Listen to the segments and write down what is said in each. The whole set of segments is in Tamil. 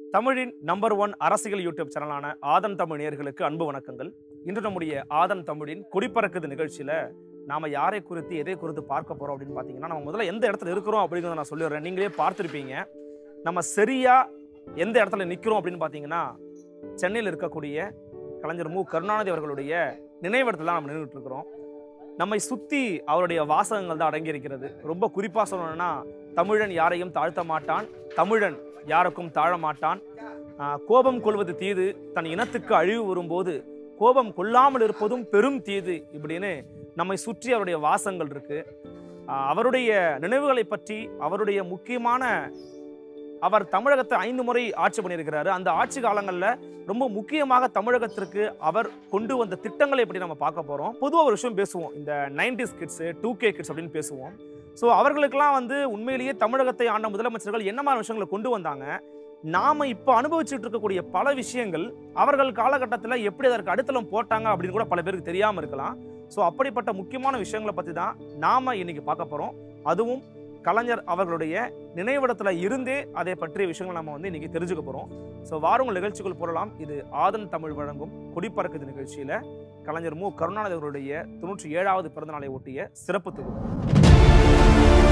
தமிழின் நம்பர் ஒன் அரசியல் யூடியூப் சேனலான ஆதன் தமிழ் நேயர்களுக்கு அன்பு வணக்கங்கள் இன்று நம்முடைய ஆதன் தமிழின் கொடிப்பறக்குது நிகழ்ச்சியில நாம யாரை குறித்து எதை குறித்து பார்க்க போறோம் அப்படின்னு பார்த்தீங்கன்னா நம்ம முதல்ல எந்த இடத்துல இருக்கிறோம் அப்படிங்கிறத நான் சொல்லிடுறேன் நீங்களே பார்த்துருப்பீங்க நம்ம சரியா எந்த இடத்துல நிற்கிறோம் அப்படின்னு பார்த்தீங்கன்னா சென்னையில் இருக்கக்கூடிய கலைஞர் மு கருணாநிதி அவர்களுடைய நினைவிடத்துல தான் நம்ம நின்றுட்டு இருக்கிறோம் நம்மை சுத்தி அவருடைய வாசகங்கள் தான் அடங்கி இருக்கிறது ரொம்ப குறிப்பா சொல்லணும்னா தமிழன் யாரையும் தாழ்த்த மாட்டான் தமிழன் யாருக்கும் தாழ மாட்டான் ஆஹ் கோபம் கொள்வது தீது தன் இனத்துக்கு அழிவு வரும்போது கோபம் கொள்ளாமல் இருப்பதும் பெரும் தீது இப்படின்னு நம்மை சுற்றி அவருடைய வாசங்கள் இருக்கு ஆஹ் அவருடைய நினைவுகளை பற்றி அவருடைய முக்கியமான அவர் தமிழகத்தை ஐந்து முறை ஆட்சி பண்ணியிருக்கிறாரு அந்த ஆட்சி காலங்களில் ரொம்ப முக்கியமாக தமிழகத்திற்கு அவர் கொண்டு வந்த திட்டங்களை பற்றி நம்ம பார்க்க போகிறோம் பொதுவாக ஒரு விஷயம் பேசுவோம் இந்த nineties kids two K kids அப்படின்னு பேசுவோம் ஸோ அவர்களுக்கெல்லாம் வந்து உண்மையிலேயே தமிழகத்தை ஆண்ட முதலமைச்சர்கள் என்ன மாதிரி விஷயங்களை கொண்டு வந்தாங்க நாம இப்போ அனுபவிச்சுட்டு இருக்கக்கூடிய பல விஷயங்கள் அவர்கள் காலகட்டத்தில் எப்படி அதற்கு அடித்தளம் போட்டாங்க அப்படின்னு கூட பல பேருக்கு தெரியாமல் இருக்கலாம் ஸோ அப்படிப்பட்ட முக்கியமான விஷயங்களை பற்றி தான் நாம இன்னைக்கு பார்க்க போகிறோம் அதுவும் கலைஞர் அவர்களுடைய நினைவிடத்துல இருந்தே அதை பற்றிய விஷயங்களை நம்ம வந்து இன்னைக்கு தெரிஞ்சுக்க போறோம் ஸோ வாருங்கள் நிகழ்ச்சிக்குள் போகலாம் இது ஆதன் தமிழ் வழங்கும் குடிப்பறக்குது நிகழ்ச்சியில கலைஞர் மு கருணாநிதி அவர்களுடைய தொண்ணூற்றி ஏழாவது பிறந்தநாளை ஒட்டிய சிறப்பு தொகுப்பு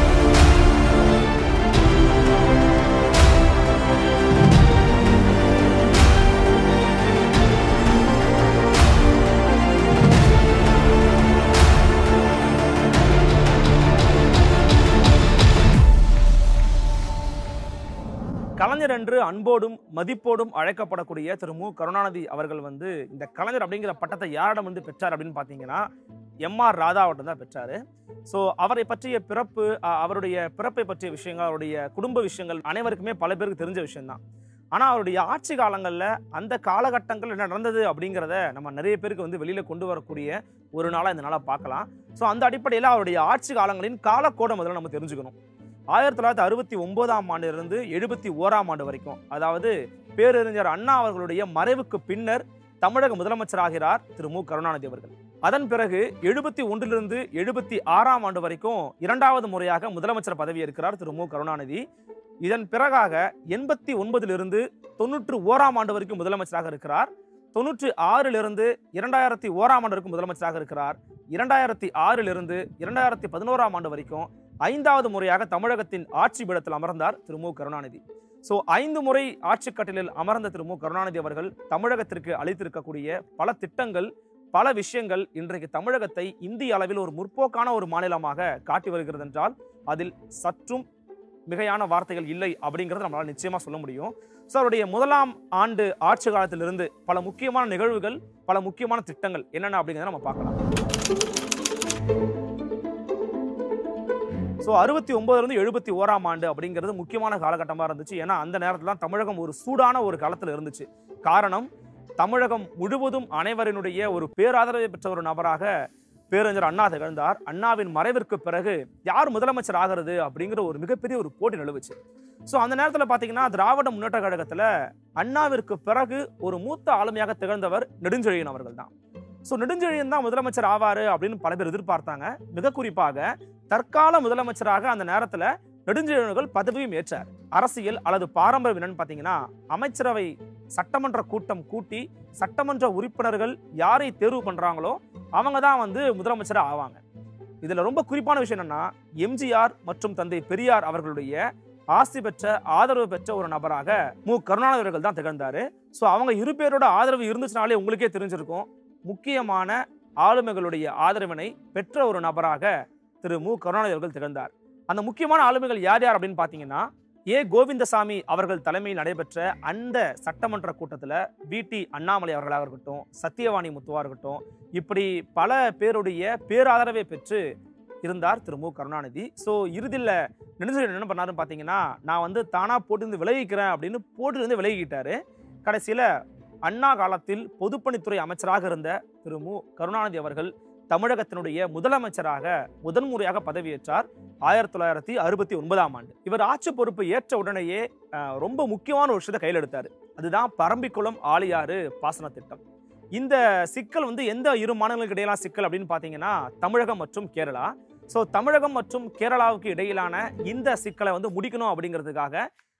கலைஞர் என்று அன்போடும் மதிப்போடும் அழைக்கப்படக்கூடிய திரு மு கருணாநிதி அவர்கள் வந்து இந்த கலைஞர் அப்படிங்கிற பட்டத்தை யாரிடம் வந்து பெற்றார் அப்படின்னு பார்த்தீங்கன்னா எம்ஆர் ராதாவிடம் தான் பெற்றாரு ஸோ அவரை பற்றிய பிறப்பு அஹ், அவருடைய பிறப்பை பற்றிய விஷயங்கள் அவருடைய குடும்ப விஷயங்கள் அனைவருக்குமே பல பேருக்கு தெரிஞ்ச விஷயம்தான் ஆனால் அவருடைய ஆட்சி காலங்களில் அந்த காலகட்டங்கள் என்ன நடந்தது அப்படிங்கிறத நம்ம நிறைய பேருக்கு வந்து வெளியில் கொண்டு வரக்கூடிய ஒரு நாளாக இந்த நாளாக பார்க்கலாம் ஸோ அந்த அடிப்படையில் அவருடைய ஆட்சி காலங்களின் காலக்கோடை முதல்ல நம்ம தெரிஞ்சுக்கணும் ஆயிரத்தி தொள்ளாயிரத்தி அறுபத்தி ஒன்பதாம் ஆண்டிலிருந்து எழுபத்தி ஓராம் ஆண்டு வரைக்கும் அதாவது பேரறிஞர் அண்ணா அவர்களுடைய மறைவுக்கு பின்னர் தமிழக முதலமைச்சராகிறார் திரு மு கருணாநிதி அவர்கள் அதன் பிறகு எழுபத்தி ஒன்றிலிருந்து எழுபத்தி ஆறாம் ஆண்டு வரைக்கும் இரண்டாவது முறையாக முதலமைச்சர் பதவி இருக்கிறார் திரு மு கருணாநிதி இதன் பிறகாக எண்பத்தி ஒன்பதிலிருந்து தொண்ணூற்று ஓராம் ஆண்டு வரைக்கும் முதலமைச்சராக இருக்கிறார் தொண்ணூற்று ஆறிலிருந்து இரண்டாயிரத்தி ஓராம் ஆண்டு வரைக்கும் முதலமைச்சராக இருக்கிறார் இரண்டாயிரத்தி ஆறிலிருந்து இரண்டாயிரத்தி பதினோராம் ஆண்டு வரைக்கும் ஐந்தாவது முறையாக தமிழகத்தின் ஆட்சி பீடத்தில் அமர்ந்தார் திரு மு கருணாநிதி ஸோ ஐந்து முறை ஆட்சி கட்டிலில் அமர்ந்த திரு மு கருணாநிதி அவர்கள் தமிழகத்திற்கு அளித்திருக்கக்கூடிய பல திட்டங்கள் பல விஷயங்கள் இன்றைக்கு தமிழகத்தை இந்திய அளவில் ஒரு முற்போக்கான ஒரு மாநிலமாக காட்டி வருகிறது என்றால் அதில் சற்றும் மிகையான வார்த்தைகள் இல்லை அப்படிங்கிறத நம்மளால் நிச்சயமாக சொல்ல முடியும் ஸோ அவருடைய முதலாம் ஆண்டு ஆட்சி காலத்திலிருந்து பல முக்கியமான நிகழ்வுகள் பல முக்கியமான திட்டங்கள் என்னென்ன அப்படிங்கிறத நம்ம பார்க்கலாம் ஸோ அறுபத்தி ஒன்பதுலேருந்து எழுபத்தி ஓராம் ஆண்டு அப்படிங்கிறது முக்கியமான காலகட்டமாக இருந்துச்சு ஏன்னா அந்த நேரத்தில் தான் தமிழகம் ஒரு சூடான ஒரு காலத்தில் இருந்துச்சு காரணம் தமிழகம் முழுவதும் அனைவரினுடைய ஒரு பேராதரவை பெற்ற ஒரு நபராக பேரறிஞர் அண்ணா திகழ்ந்தார் அண்ணாவின் மறைவிற்கு பிறகு யார் முதலமைச்சர் ஆகிறது அப்படிங்கிற ஒரு மிகப்பெரிய ஒரு போட்டி நிலவுச்சு ஸோ அந்த நேரத்தில் பார்த்தீங்கன்னா திராவிட முன்னேற்ற கழகத்தில் அண்ணாவிற்கு பிறகு ஒரு மூத்த ஆளுமையாக திகழ்ந்தவர் நெடுஞ்செழியன் அவர்கள் தான் ஸோ நெடுஞ்செழியன் தான் முதலமைச்சர் ஆவாரு அப்படின்னு பல பேர் எதிர்பார்த்தாங்க மிக குறிப்பாக தற்கால முதலமைச்சராக அந்த நேரத்தில் நெடுஞ்செழியன்கள் பதவியும் ஏற்றார் அரசியல் அல்லது பாரம்பரியம் என்னன்னு பார்த்தீங்கன்னா அமைச்சரவை சட்டமன்ற கூட்டம் கூட்டி சட்டமன்ற உறுப்பினர்கள் யாரை தேர்வு பண்றாங்களோ அவங்க தான் வந்து முதலமைச்சராக ஆவாங்க இதுல ரொம்ப குறிப்பான விஷயம் என்னன்னா எம்ஜிஆர் மற்றும் தந்தை பெரியார் அவர்களுடைய ஆசி பெற்ற ஆதரவு பெற்ற ஒரு நபராக மு கருணாநிதி அவர்கள் தான் திகழ்ந்தாரு ஸோ அவங்க இரு பேரோட ஆதரவு இருந்துச்சுனாலே உங்களுக்கே தெரிஞ்சிருக்கும் முக்கியமான ஆளுமைகளுடைய ஆதரவினை பெற்ற ஒரு நபராக திரு மு கருணாநிதி அவர்கள் திகழ்ந்தார் அந்த முக்கியமான ஆளுமைகள் யார் யார் அப்படின்னு பார்த்தீங்கன்னா ஏ கோவிந்தசாமி அவர்கள் தலைமையில் நடைபெற்ற அந்த சட்டமன்ற கூட்டத்தில் பிடி அண்ணாமலை அவர்களாக இருக்கட்டும் சத்தியவாணி முத்துவா இருக்கட்டும் இப்படி பல பேருடைய பேராதரவை பெற்று இருந்தார் திரு மு கருணாநிதி ஸோ இறுதியில் நெடுஞ்செழியன் என்ன பண்ணாருன்னு பார்த்தீங்கன்னா நான் வந்து தானாக போட்டு விலகிக்கிறேன் அப்படின்னு போட்டிலிருந்து விலகிக்கிட்டாரு கடைசியில் அண்ணா காலத்தில் பொதுப்பணித்துறை அமைச்சராக இருந்த திரு மு கருணாநிதி அவர்கள் தமிழகத்தினுடைய முதலமைச்சராக முதன்முறையாக பதவியேற்றார் ஆயிரத்தி தொள்ளாயிரத்தி அறுபத்தி ஒன்பதாம் ஆண்டு இவர் ஆட்சி பொறுப்பு ஏற்ற உடனேயே அஹ், ரொம்ப முக்கியமான ஒரு விஷயத்தை கையில் எடுத்தார் அதுதான் பரம்பிக்குளம் ஆழியாறு பாசன திட்டம் இந்த சிக்கல் வந்து எந்த இரு மாநிலங்களுக்கு இடையிலான சிக்கல் அப்படின்னு பார்த்தீங்கன்னா தமிழகம் மற்றும் கேரளா ஸோ தமிழகம் மற்றும் கேரளாவுக்கு இடையிலான இந்த சிக்கலை வந்து முடிக்கணும் அப்படிங்கிறதுக்காக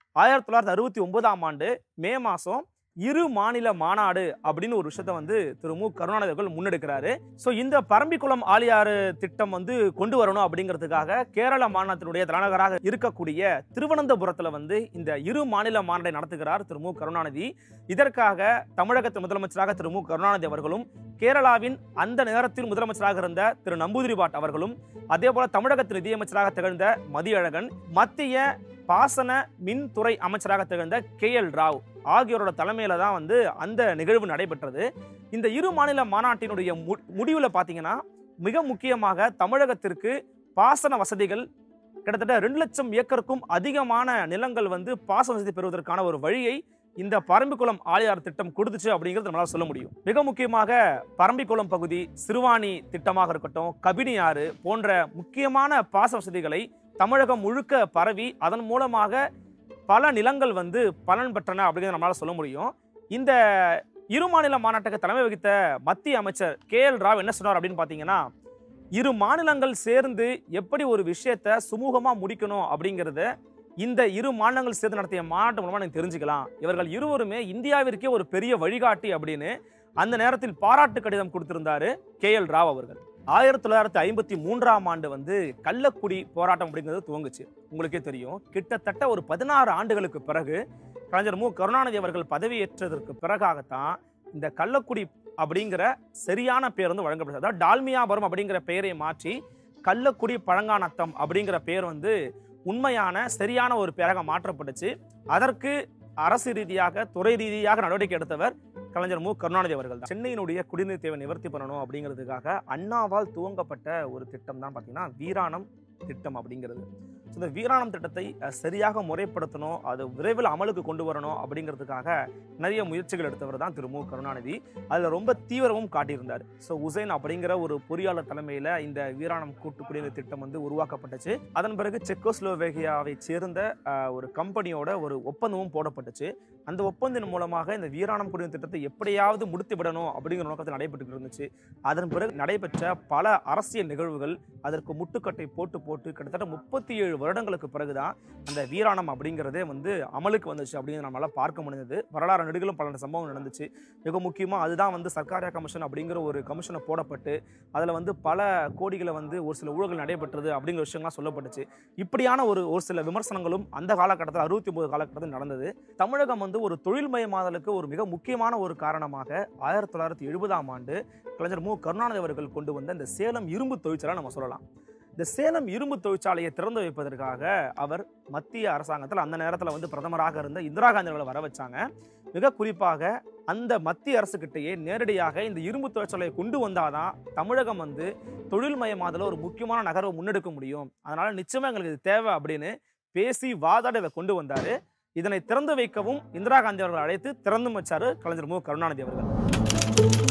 ஆயிரத்தி தொள்ளாயிரத்தி அறுபத்தி ஒன்பதாம் ஆண்டு மே மாதம் இரு மாநில மாநாடு அப்படின்னு ஒரு விஷயத்த வந்து திரு மு கருணாநிதி அவர்கள் முன்னெடுக்கிறாரு ஸோ இந்த பரம்பிக்குளம் ஆலியாறு திட்டம் வந்து கொண்டு வரணும் அப்படிங்கிறதுக்காக கேரள மாநிலத்தினுடைய தலைநகராக இருக்கக்கூடிய திருவனந்தபுரத்தில் வந்து இந்த இரு மாநில மாநாட்டை நடத்துகிறார் திரு மு கருணாநிதி இதற்காக தமிழகத்தின் முதலமைச்சராக திரு மு கருணாநிதி அவர்களும் கேரளாவின் அந்த நேரத்தில் முதலமைச்சராக இருந்த திரு நம்பூதிரிபாட் அவர்களும் அதே போல தமிழகத்தின் நிதியமைச்சராக திகழ்ந்த மதியழகன் மத்திய பாசன மின்துறை அமைச்சராக திகழ்ந்த கே எல் ராவ் ஆகியோரோட தலைமையில தான் வந்து அந்த நிகழ்வு நடைபெற்றது இந்த இரு மாநில மாநாட்டினுடைய மு- முடிவுல பார்த்தீங்கன்னா மிக முக்கியமாக தமிழகத்திற்கு பாசன வசதிகள் கிட்டத்தட்ட ரெண்டு லட்சம் ஏக்கருக்கும் அதிகமான நிலங்கள் வந்து பாசன வசதி பெறுவதற்கான ஒரு வழியை இந்த பரம்பிக்குளம் ஆழியார் திட்டம் கொடுத்துச்சு அப்படிங்கிறது நம்மளால சொல்ல முடியும் மிக முக்கியமாக பரம்பிக்குளம் பகுதி சிறுவாணி திட்டமாக இருக்கட்டும் கபினி ஆறு போன்ற முக்கியமான பாச வசதிகளை தமிழகம் முழுக்க பரவி அதன் மூலமாக பல நிலங்கள் வந்து பலன் பெற்றன அப்படிங்கிறத நம்மளால சொல்ல முடியும் இந்த இரு மாநில மாநாட்டுக்கு தலைமை வகித்த மத்திய அமைச்சர் கே எல் ராவ் என்ன சொன்னார் அப்படின்னு பார்த்தீங்கன்னா இரு மாநிலங்கள் சேர்ந்து எப்படி ஒரு விஷயத்தை சுமூகமா முடிக்கணும் அப்படிங்கிறத இந்த இரு மாநிலங்கள் சேர்ந்து நடத்திய மாநாட்டு மூலமா நீங்க தெரிஞ்சுக்கலாம் இவர்கள் இருவருமே இந்தியாவிற்கே ஒரு பெரிய வழிகாட்டி அப்படின்னு அந்த நேரத்தில் பாராட்டு கடிதம் கொடுத்திருந்தாரு கே எல் ராவ் அவர்கள் ஆயிரத்தி தொள்ளாயிரத்தி ஐம்பத்தி மூன்றாம் ஆண்டு வந்து கள்ளக்குடி போராட்டம் அப்படிங்கிறது துவங்குச்சு உங்களுக்கே தெரியும் கிட்டத்தட்ட ஒரு பதினாறு ஆண்டுகளுக்கு பிறகு கலைஞர் மு கருணாநிதி அவர்கள் பதவியேற்றதற்கு பிறகாகத்தான் இந்த கள்ளக்குடி அப்படிங்கிற சரியான பேர் வந்து வழங்கப்பட்டது அதாவது டால்மியாபுரம் அப்படிங்கிற பெயரை மாற்றி கள்ளக்குடி பழங்கானத்தம் அப்படிங்கிற பேர் வந்து உண்மையான சரியான ஒரு பேராக மாற்றப்பட்டுச்சு அதற்கு அரசு ரீதியாக துறை ரீதியாக நடவடிக்கை எடுத்தவர் கலைஞர் மு கருணாநிதி அவர்கள் தான் சென்னையினுடைய குடிநீர் தேவை நிவர்த்தி பண்ணணும் அப்படிங்கிறதுக்காக அண்ணாவால் துவங்கப்பட்ட ஒரு திட்டம் தான் பார்த்தீங்கன்னா வீராணம் திட்டம் அப்படிங்கிறது ஸோ இந்த வீராணம் திட்டத்தை அஹ், சரியாக முறைப்படுத்தணும் அது விரைவில் அமலுக்கு கொண்டு வரணும் அப்படிங்கிறதுக்காக நிறைய முயற்சிகள் எடுத்தவர் தான் திரு மு கருணாநிதி அதில் ரொம்ப தீவிரமும் காட்டியிருந்தார் ஸோ உசைன் அப்படிங்கிற ஒரு பொறியாளர் தலைமையில் இந்த வீராணம் கூட்டு குடிநீர் திட்டம் வந்து உருவாக்கப்பட்டுச்சு அதன் பிறகு செக்கோஸ்லோவேகியாவை சேர்ந்த அஹ், ஒரு கம்பெனியோட ஒரு ஒப்பந்தமும் போடப்பட்டுச்சு அந்த ஒப்பந்தத்தின் மூலமாக இந்த வீராணம் குடிநீர் திட்டத்தை எப்படியாவது முடித்து விடணும் அப்படிங்கிற நோக்கத்தில் நடைபெற்று இருந்துச்சு அதன் பிறகு நடைபெற்ற பல அரசியல் நிகழ்வுகள் அதற்கு முட்டுக்கட்டை போட்டு போட்டு கிட்டத்தட்ட முப்பத்தி ஏழு வருடங்களுக்கு பிறகுதான் அந்த வீராணம் அப்படிங்கிறதே வந்து அமலுக்கு வந்துச்சு அப்படிங்கிறத நம்மளால பார்க்க முடிஞ்சது வரலாறு நெடுகளும் பல சம்பவம் நடந்துச்சு மிக முக்கியமாக அதுதான் வந்து சர்க்காரியா கமிஷன் அப்படிங்கிற ஒரு கமிஷனை போடப்பட்டு அதில் வந்து பல கோடிகளை வந்து ஒரு சில ஊழல்கள் நடைபெற்றது அப்படிங்கிற விஷயங்கள்லாம் சொல்லப்பட்டுச்சு இப்படியான ஒரு ஒரு சில விமர்சனங்களும் அந்த காலகட்டத்தில் அறுபத்தி ஒன்பது காலகட்டத்தில் நடந்தது தமிழகம் வந்து ஒரு தொழில்மயமாதலுக்கு ஒரு மிக முக்கியமான ஒரு காரணமாக ஆயிரத்தி தொள்ளாயிரத்தி எழுபதாம் ஆண்டு கலைஞர் மு கருணாநிதி அவர்கள் கொண்டு வந்த இந்த சேலம் இரும்பு தொழிற்சாலை நம்ம சொல்லலாம் இந்த சேலம் இரும்பு தொழிற்சாலையை திறந்து வைப்பதற்காக அவர் மத்திய அரசாங்கத்தில் அந்த நேரத்தில் வந்து பிரதமராக இருந்த இந்திரா காந்தி அவர்களை வர வச்சாங்க மிக குறிப்பாக அந்த மத்திய அரசுக்கிட்டேயே நேரடியாக இந்த இரும்பு தொழிற்சாலையை கொண்டு வந்தாதான் தமிழகம் வந்து தொழில்மயமாதல ஒரு முக்கியமான நகர்வை முன்னெடுக்க முடியும் அதனால நிச்சயமா எங்களுக்கு இது தேவை அப்படின்னு பேசி வாதாட இதை கொண்டு வந்தாரு இதனை திறந்து வைக்கவும் இந்திரா காந்தி அவர்கள் அழைத்து திறந்து வச்சாரு கலைஞர் மு கருணாநிதி அவர்கள்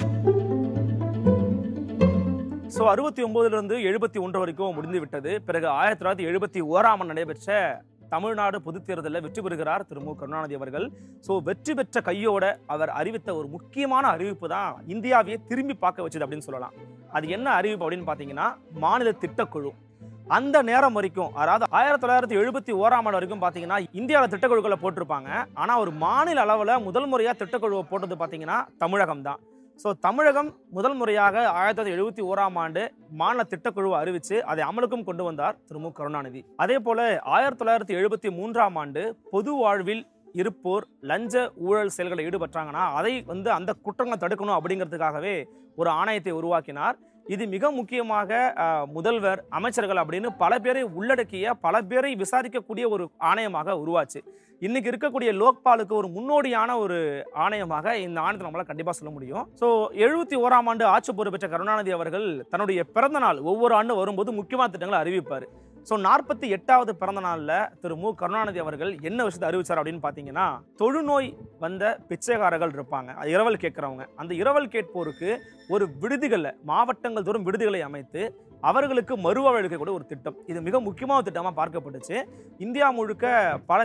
ஸோ அறுபத்தி ஒன்பதுலேருந்து எழுபத்தி ஒன்று வரைக்கும் முடிந்து விட்டது பிறகு ஆயிரத்தி தொள்ளாயிரத்தி எழுபத்தி ஓராம் ஆண்டு நடைபெற்ற தமிழ்நாடு பொதுத் தேர்தலில் வெற்றி பெறுகிறார் திரு மு கருணாநிதி அவர்கள் ஸோ வெற்றி பெற்ற கையோட அவர் அறிவித்த ஒரு முக்கியமான அறிவிப்பு தான் இந்தியாவையே திரும்பி பார்க்க வச்சது அப்படின்னு சொல்லலாம் அது என்ன அறிவிப்பு அப்படின்னு பார்த்தீங்கன்னா மாநில திட்டக்குழு அந்த நேரம் வரைக்கும் அதாவது ஆயிரத்தி தொள்ளாயிரத்தி எழுபத்தி ஓராம் ஆண்டு வரைக்கும் பார்த்தீங்கன்னா இந்தியாவில் திட்டக்குழுக்களை போட்டிருப்பாங்க ஆனால் ஒரு மாநில அளவில் முதல் முறையாக திட்டக்குழுவை போட்டது பார்த்தீங்கன்னா தமிழகம் தான் ஸோ தமிழகம் முதல் முறையாக ஆயிரத்தி தொள்ளாயிரத்தி எழுபத்தி ஓராம் ஆண்டு மாநில திட்டக்குழுவை அறிவித்து அதை அமலுக்கும் கொண்டு வந்தார் திரு மு கருணாநிதி அதே போல ஆயிரத்தி தொள்ளாயிரத்தி எழுபத்தி மூன்றாம் ஆண்டு பொது வாழ்வில் இருப்போர் லஞ்ச ஊழல் செயல்களில் ஈடுபட்டாங்கன்னா அதை வந்து அந்த குற்றங்களை தடுக்கணும் அப்படிங்கிறதுக்காகவே ஒரு ஆணையத்தை உருவாக்கினார் இது மிக முக்கியமாக அஹ், முதல்வர் அமைச்சர்கள் அப்படின்னு பல பேரை உள்ளடக்கிய பல பேரை விசாரிக்கக்கூடிய ஒரு ஆணையமாக உருவாச்சு இன்னைக்கு இருக்கக்கூடிய லோக்பாலுக்கு ஒரு முன்னோடியான ஒரு ஆணையமாக இந்த ஆணையத்தை நம்மளால கண்டிப்பா சொல்ல முடியும் ஸோ எழுபத்தி ஓராம் ஆண்டு ஆட்சி பொறுப்பேற்ற கருணாநிதி அவர்கள் தன்னுடைய பிறந்த நாள் ஒவ்வொரு ஆண்டு வரும்போது முக்கியமான திட்டங்களை அறிவிப்பார் ஸோ நாற்பத்தி எட்டாவது பிறந்த நாளில் திரு மு கருணாநிதி அவர்கள் என்ன விஷயத்தை அறிவிச்சார் அப்படின்னு பார்த்தீங்கன்னா தொழுநோய் வந்த பிச்சைக்காரர்கள் இருப்பாங்க அது இரவல் கேட்குறவங்க அந்த இரவல் கேட்போருக்கு ஒரு விடுதிகளில் மாவட்டங்கள் தோறும் விடுதிகளை அமைத்து அவர்களுக்கு மறுவாழ்வு அளிக்கக்கூடிய ஒரு திட்டம் இது மிக முக்கியமான திட்டமாக பார்க்கப்பட்டுச்சு இந்தியா முழுக்க பல பேர்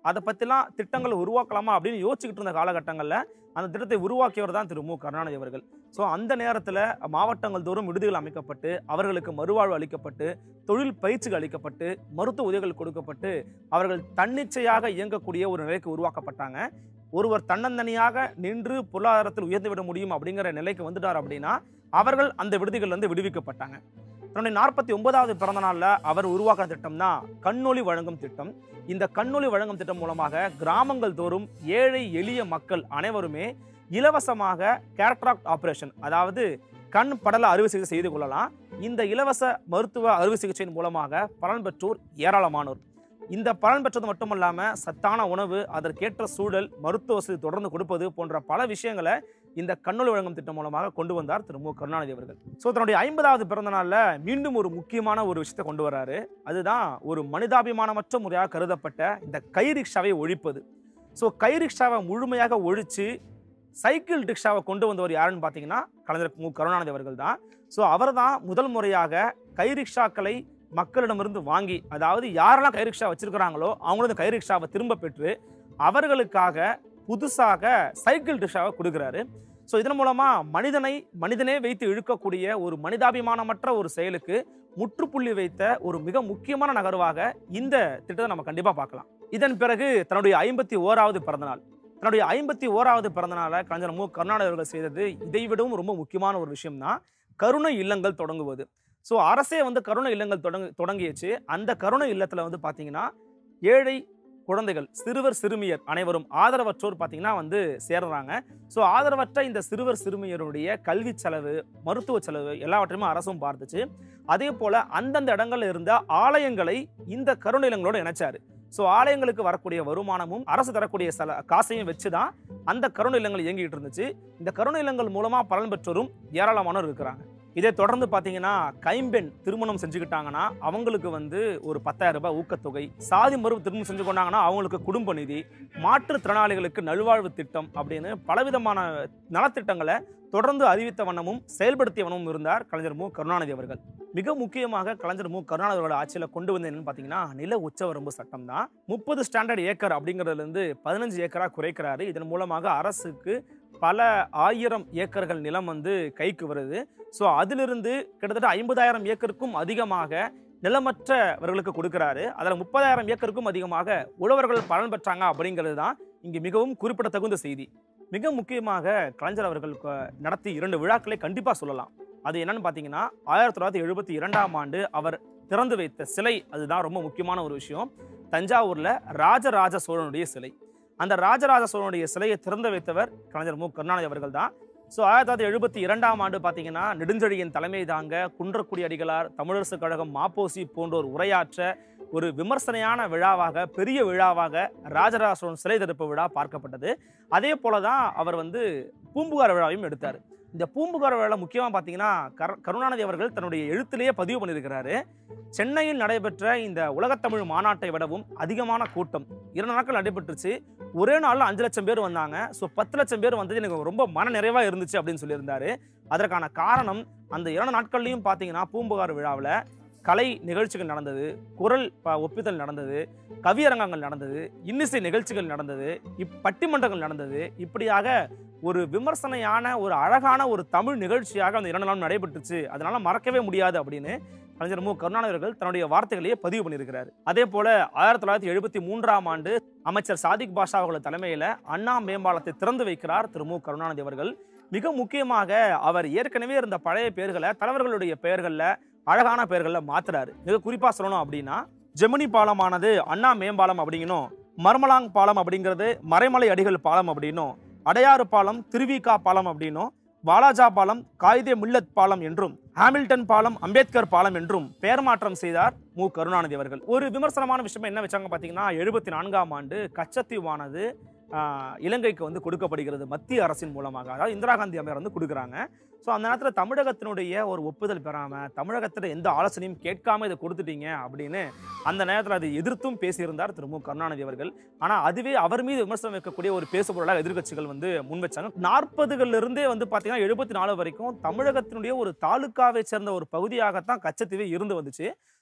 அதை பற்றிலாம் திட்டங்கள் உருவாக்கலாமா அப்படின்னு யோசிச்சுக்கிட்டு இருந்த காலகட்டங்களில் அந்த திட்டத்தை உருவாக்கியவர் தான் திரு மு கருணாநிதி அவர்கள் ஸோ அந்த நேரத்தில் மாவட்டங்கள் தோறும் விடுதிகள் அமைக்கப்பட்டு அவர்களுக்கு மறுவாழ்வு அளிக்கப்பட்டு தொழில் பயிற்சிகள் அளிக்கப்பட்டு மருத்துவ உதவிகள் கொடுக்கப்பட்டு அவர்கள் தன்னிச்சையாக இயங்கக்கூடிய ஒரு நிலைக்கு உருவாக்கப்பட்டாங்க ஒருவர் தன்னந்தனியாக நின்று பொருளாதாரத்தில் உயர்ந்து விட முடியும் அப்படிங்கிற நிலைக்கு வந்துட்டார் அப்படின்னா அவர்கள் அந்த விடுதிகள்லேருந்து விடுவிக்கப்பட்டாங்க தன்னுடைய நாற்பத்தி ஒன்பதாவது பிறந்த நாளில் அவர் உருவாக்கின திட்டம் தான் கண்ணொளி வழங்கும் திட்டம் இந்த கண்ணொளி வழங்கும் திட்டம் மூலமாக கிராமங்கள் தோறும் ஏழை எளிய மக்கள் அனைவருமே இலவசமாக கேட்ராக்ட் ஆபரேஷன் அதாவது கண் படல அறுவை சிகிச்சை செய்து கொள்ளலாம் இந்த இலவச மருத்துவ அறுவை சிகிச்சையின் மூலமாக பலன் பெற்றோர் ஏராளமானோர் இந்த பலன் பெற்றது மட்டுமல்லாமல் சத்தான உணவு அதற்கேற்ற சூழல் மருத்துவ வசதி தொடர்ந்து கொடுப்பது போன்ற பல விஷயங்களை இந்த கண்ணொளி வழங்கும் திட்டம் மூலமாக கொண்டு வந்தார் திரு மு கருணாநிதி அவர்கள் ஸோ தன்னுடைய ஐம்பதாவது பிறந்த நாளில் மீண்டும் ஒரு முக்கியமான ஒரு விஷயத்தை கொண்டு வராரு அதுதான் ஒரு மனிதாபிமானமற்ற முறையாக கருதப்பட்ட இந்த கை ரிக்ஷாவை ஒழிப்பது ஸோ கை ரிக்ஷாவை முழுமையாக ஒழித்து சைக்கிள் ரிக்ஷாவை கொண்டு வந்தவர் யாருன்னு பார்த்தீங்கன்னா கலைஞர் மு கருணாநிதி அவர்கள் தான் ஸோ அவர் தான் முதல் முறையாக கை ரிக்ஷாக்களை மக்களிடமிருந்து வாங்கி அதாவது யாரெல்லாம் கை ரிக்ஷா வச்சிருக்கிறாங்களோ அவங்களோட கை ரிக்ஷாவை திரும்ப பெற்று அவர்களுக்காக புதுசாக சைக்கிள் ரிக்ஷாவை கொடுக்குறாரு ஸோ இதன் மூலமாக மனிதனை மனிதனே வைத்து இழுக்கக்கூடிய ஒரு மனிதாபிமானமற்ற ஒரு செயலுக்கு முற்றுப்புள்ளி வைத்த ஒரு மிக முக்கியமான நகர்வாக இந்த திட்டத்தை நம்ம கண்டிப்பாக பார்க்கலாம் இதன் பிறகு தன்னுடைய ஐம்பத்தி ஓராவது பிறந்தநாள் தன்னுடைய ஐம்பத்தி ஓராவது பிறந்தநாளை கலைஞர் மு கருணாநிதி அவர்கள் செய்தது இதைவிடவும் ரொம்ப முக்கியமான ஒரு விஷயம் தான் கருணை இல்லங்கள் தொடங்குவது ஸோ அரசே வந்து கருணை இல்லங்கள் தொடங்கு தொடங்கியச்சு அந்த கருணை இல்லத்தில் வந்து பார்த்தீங்கன்னா ஏழை குழந்தைகள் சிறுவர் சிறுமியர் அனைவரும் ஆதரவற்றோர் பார்த்தீங்கன்னா வந்து சேர்றாங்க ஸோ ஆதரவற்ற இந்த சிறுவர் சிறுமியருடைய கல்வி செலவு மருத்துவ செலவு எல்லாவற்றையுமே அரசும் பார்த்துச்சு அதே போல அந்தந்த இடங்கள்ல இருந்த ஆலயங்களை இந்த கருணை இல்லங்களோட இணைச்சாரு ஸோ ஆலயங்களுக்கு வரக்கூடிய வருமானமும் அரசு தரக்கூடிய சில காசையும் வச்சு தான் அந்த கருணை இல்லங்கள் இயங்கிட்டு இருந்துச்சு இந்த கருணை இல்லங்கள் மூலமாக பலன் பெற்றோரும் ஏராளமானோர் இருக்கிறாங்க இதை தொடர்ந்து பார்த்தீங்கன்னா கைம்பெண் திருமணம் செஞ்சுக்கிட்டாங்கன்னா அவங்களுக்கு வந்து ஒரு பத்தாயிரம் ரூபாய் ஊக்கத்தொகை சாதி மறுப்பு திருமணம் செஞ்சு கொண்டாங்கன்னா அவங்களுக்கு குடும்ப நிதி மாற்றுத்திறனாளிகளுக்கு நல்வாழ்வு திட்டம் அப்படின்னு பலவிதமான நலத்திட்டங்களை தொடர்ந்து அறிவித்த வண்ணமும் செயல்படுத்திய வண்ணமும் இருந்தார் கலைஞர் மு கருணாநிதி அவர்கள் மிக முக்கியமாக கலைஞர் மு கருணாநிதி அவர்கள் ஆட்சியில் கொண்டு வந்த என்னன்னு பார்த்தீங்கன்னா நில உச்சவரம்பு சட்டம் தான் முப்பது ஸ்டாண்டர்ட் ஏக்கர் அப்படிங்கிறதுலேருந்து பதினஞ்சு ஏக்கராக குறைக்கிறாரு இதன் மூலமாக அரசுக்கு பல ஆயிரம் ஏக்கர்கள் நிலம் வந்து கைக்கு வருது ஸோ அதிலிருந்து கிட்டத்தட்ட ஐம்பதாயிரம் ஏக்கருக்கும் அதிகமாக நிலமற்றவர்களுக்கு கொடுக்குறாரு அதில் முப்பதாயிரம் ஏக்கருக்கும் அதிகமாக உழவர்கள் பலன் பெற்றாங்க அப்படிங்கிறது தான் இங்கே மிகவும் குறிப்பிடத்தகுந்த செய்தி மிக முக்கியமாக கலைஞர் அவர்கள் க- நடத்திய இரண்டு விழாக்களை கண்டிப்பாக சொல்லலாம் அது என்னன்னு பார்த்தீங்கன்னா ஆயிரத்தி தொள்ளாயிரத்தி எழுபத்தி இரண்டாம் ஆண்டு அவர் திறந்து வைத்த சிலை அதுதான் ரொம்ப முக்கியமான ஒரு விஷயம் தஞ்சாவூரில் ராஜராஜ சோழனுடைய சிலை அந்த ராஜராஜ சோழனுடைய சிலையை திறந்து வைத்தவர் கலைஞர் மு கருணாநிதி அவர்கள் தான் ஸோ ஆயிரத்தி தொள்ளாயிரத்தி எழுபத்தி இரண்டாம் ஆண்டு பார்த்தீங்கன்னா நெடுஞ்செழியன் தலைமை தாங்க குன்றக்குடி அடிகளார் தமிழரசு கழகம் மாப்போசி போன்றோர் உரையாற்ற ஒரு விமர்சனையான விழாவாக பெரிய விழாவாக ராஜராஜ சோழன் சிலை திறப்பு விழா பார்க்கப்பட்டது அதே போல தான் அவர் வந்து பூம்புகார் விழாவையும் எடுத்தார் இந்த பூம்புகார் விழா முக்கியமாக பார்த்தீங்கன்னா கரு கருணாநிதி அவர்கள் தன்னுடைய எழுத்திலேயே பதிவு பண்ணியிருக்கிறாரு சென்னையில் நடைபெற்ற இந்த உலகத்தமிழ் மாநாட்டை விடவும் அதிகமான கூட்டம் இரண்டு நாட்கள் நடைபெற்றுச்சு ஒரே நாளில் அஞ்சு லட்சம் பேர் வந்தாங்க ஸோ பத்து லட்சம் பேர் வந்தது எனக்கு ரொம்ப மன நிறைவாக இருந்துச்சு அப்படின்னு சொல்லியிருந்தாரு அதற்கான காரணம் அந்த இரண்டு நாட்கள்லையும் பார்த்தீங்கன்னா பூம்புகார் விழாவில் கலை நிகழ்ச்சிகள் நடந்தது குரல் ப- ஒப்பித்தல் நடந்தது கவியரங்கங்கள் நடந்தது இன்னிசை நிகழ்ச்சிகள் நடந்தது இப் பட்டிமன்றங்கள் நடந்தது இப்படியாக ஒரு விமர்சனையான ஒரு அழகான ஒரு தமிழ் நிகழ்ச்சியாக அந்த இரண்டு நாளும் நடைபெற்றுச்சு அதனால மறக்கவே முடியாது அப்படின்னு கலைஞர் மு கருணாநிதி அவர்கள் தன்னுடைய வார்த்தைகளையே பதிவு பண்ணியிருக்கிறார் அதே போல ஆயிரத்தி தொள்ளாயிரத்தி எழுபத்தி மூன்றாம் ஆண்டு அமைச்சர் சாதிக் பாஷா அவர்கள் தலைமையில் அண்ணா மேம்பாலத்தை திறந்து வைக்கிறார் திரு மு கருணாநிதி அவர்கள் மிக முக்கியமாக அவர் ஏற்கனவே இருந்த பழைய பெயர்களை தலைவர்களுடைய பெயர்களில் அழகான பெயர்களில் மாத்துறாரு மிக குறிப்பாக சொல்லணும் அப்படின்னா ஜெமினி பாலமானது அண்ணா மேம்பாலம் அப்படிங்கணும் மர்மலாங் பாலம் அப்படிங்கிறது மறைமலை அடிகள் பாலம் அப்படின்னும் அடையாறு பாலம் திருவிகா பாலம் அப்படின்னும் வாலாஜா பாலம் காயிதே மில்லத் பாலம் என்றும் ஹாமில்டன் பாலம் அம்பேத்கர் பாலம் என்றும் பெயர் மாற்றம் செய்தார் மு கருணாநிதி அவர்கள் ஒரு விமர்சனமான விஷயம் என்ன வச்சாங்க பார்த்தீங்கன்னா எழுபத்தி நான்காம் ஆண்டு கச்சத்தீவானது ஆஹ், இலங்கைக்கு வந்து கொடுக்கப்படுகிறது மத்திய அரசின் மூலமாக அதாவது இந்திரா காந்தி அம்மையார் வந்து கொடுக்குறாங்க ஸோ அந்த நேரத்தில் தமிழகத்தினுடைய ஒரு ஒப்புதல் பெறாமல் தமிழகத்தில் எந்த ஆலோசனையும் கேட்காம இதை கொடுத்துட்டீங்க அப்படின்னு அந்த நேரத்தில் அதை எதிர்த்தும் பேசியிருந்தார் திரு மு கருணாநிதி அவர்கள் ஆனால் அதுவே அவர் மீது விமர்சனம் வைக்கக்கூடிய ஒரு பேசுபொருளாக எதிர்க்கட்சிகள் வந்து முன் வச்சாங்க நாற்பதுகள்ல இருந்தே வந்து பார்த்தீங்கன்னா எழுபத்தி நாலு வரைக்கும் தமிழகத்தினுடைய ஒரு தாலுக்காவை சேர்ந்த ஒரு பகுதியாகத்தான் கச்சத்தீவே இருந்து வந்துச்சு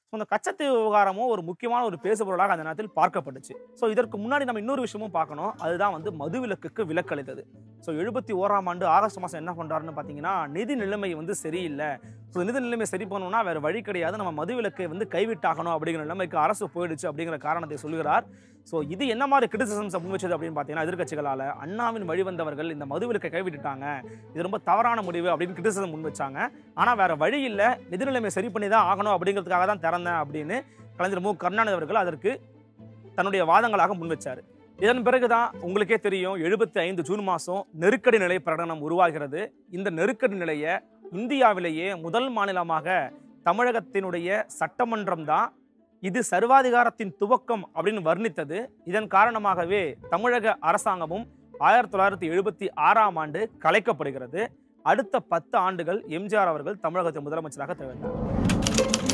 ஸோ அந்த கச்சத்தீவு விவகாரமும் ஒரு முக்கியமான ஒரு பேசுபொருளாக அந்த நேரத்தில் பார்க்கப்பட்டுச்சு ஸோ இதற்கு முன்னாடி நம்ம இன்னொரு விஷயமும் பார்க்கணும் அதுதான் வந்து மதுவிலக்குக்கு விலக்களித்தது ஸோ எழுபத்தி ஓராம் ஆண்டு ஆகஸ்ட் மாதம் என்ன பண்ணுறாருன்னு பார்த்தீங்கன்னா நிதி நிலைமை வந்து சரியில்லை ஸோ நிதி நிலைமை சரி பண்ணணும்னா வேறு வழி கிடையாது நம்ம மதுவிலக்கை வந்து கைவிட்டாகணும் அப்படிங்கிற நிலைமைக்கு அரசு போயிடுச்சு அப்படிங்கிற காரணத்தை சொல்லுகிறார் ஸோ இது என்ன மாதிரி கிரிட்டிசிசம்ஸ் முன் வச்சது அப்படின்னு பார்த்தீங்கன்னா எதிர்க்கட்சிகளால் அண்ணாவின் வழிவந்தவர்கள் இந்த மதுவிலக்கை கைவிட்டுட்டாங்க இது ரொம்ப தவறான முடிவு அப்படின்னு கிரிட்டிசிசம் முன் வச்சாங்க ஆனால் வேற வழி இல்லை நிதி நிலைமை சரி பண்ணி தான் ஆகணும் அப்படிங்கிறதுக்காக தான் திறந்தேன் அப்படின்னு கலைஞர் மு கருணாநிதி அவர்கள் அதற்கு தன்னுடைய வாதங்களாக முன் வச்சார் இதன் பிறகுதான் உங்களுக்கே தெரியும் எழுபத்தி ஐந்து ஜூன் மாதம் நெருக்கடி நிலை பிரகடனம் உருவாகிறது இந்த நெருக்கடி நிலையை இந்தியாவிலேயே முதல் மாநிலமாக தமிழகத்தினுடைய சட்டமன்றம் தான் இது சர்வாதிகாரத்தின் துவக்கம் அப்படின்னு வர்ணித்தது இதன் காரணமாகவே தமிழக அரசாங்கமும் ஆயிரத்தி தொள்ளாயிரத்தி எழுபத்தி ஆறாம் ஆண்டு கலைக்கப்படுகிறது அடுத்த பத்து ஆண்டுகள் எம்ஜிஆர் அவர்கள் தமிழகத்தின் முதலமைச்சராக திகழ்ந்தார்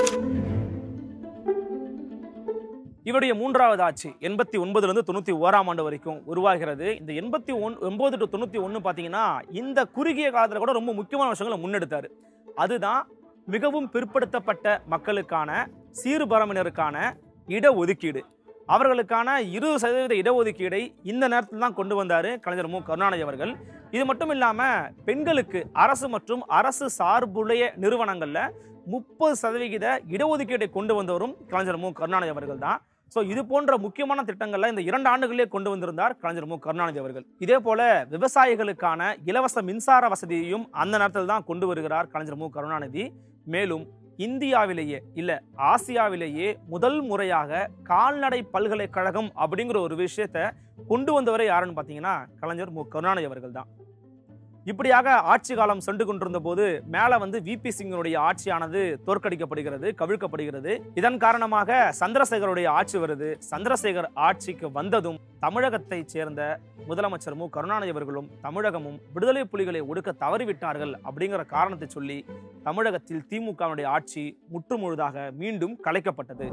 இவருடைய மூன்றாவது ஆட்சி எண்பத்தி ஒன்பதுலேருந்து தொண்ணூற்றி ஓராம் ஆண்டு வரைக்கும் உருவாகிறது இந்த எண்பத்தி ஒன் ஒன்பது டு தொண்ணூற்றி ஒன்று பார்த்தீங்கன்னா இந்த குறுகிய காலத்தில் கூட ரொம்ப முக்கியமான விஷயங்களை முன்னெடுத்தார் அதுதான் மிகவும் பிற்படுத்தப்பட்ட மக்களுக்கான சீர்பரம்பினருக்கான இடஒதுக்கீடு அவர்களுக்கான இருபது சதவீத இடஒதுக்கீடை இந்த நேரத்தில் தான் கொண்டு வந்தார் கலைஞர் மு கருணாநிதி அவர்கள் இது மட்டும் இல்லாமல் பெண்களுக்கு அரசு மற்றும் அரசு சார்புடைய நிறுவனங்களில் முப்பது சதவிகித இடஒதுக்கீட்டை கொண்டு வந்தவரும் கலைஞர் மு கருணாநிதி அவர்கள் தான் ஸோ இது போன்ற முக்கியமான திட்டங்களை இந்த இரண்டு ஆண்டுகளிலே கொண்டு வந்திருந்தார் கலைஞர் மு கருணாநிதி அவர்கள் இதே போல விவசாயிகளுக்கான இலவச மின்சார வசதியையும் அந்த நேரத்தில் தான் கொண்டு வருகிறார் கலைஞர் மு கருணாநிதி மேலும் இந்தியாவிலேயே இல்ல ஆசியாவிலேயே முதல் முறையாக கால்நடை பல்கலைக்கழகம் அப்படிங்கிற ஒரு விஷயத்த கொண்டு வந்தவரை யாருன்னு பார்த்தீங்கன்னா கலைஞர் மு கருணாநிதி அவர்கள் தான் இப்படியாக ஆட்சி காலம் சென்று கொண்டிருந்த போது மேல வந்து விபி சிங்கனுடைய ஆட்சியானது தோற்கடிக்கப்படுகிறது கவிழ்க்கப்படுகிறது இதன் காரணமாக சந்திரசேகருடைய ஆட்சி வருது சந்திரசேகர் ஆட்சிக்கு வந்ததும் தமிழகத்தை சேர்ந்த முதலமைச்சர் மு கருணாநிதி அவர்களும் தமிழகமும் விடுதலை புலிகளை ஒடுக்க தவறிவிட்டார்கள் அப்படிங்கிற காரணத்தை சொல்லி தமிழகத்தில் திமுகவினுடைய ஆட்சி முற்றுமுழுதாக மீண்டும் கலைக்கப்பட்டது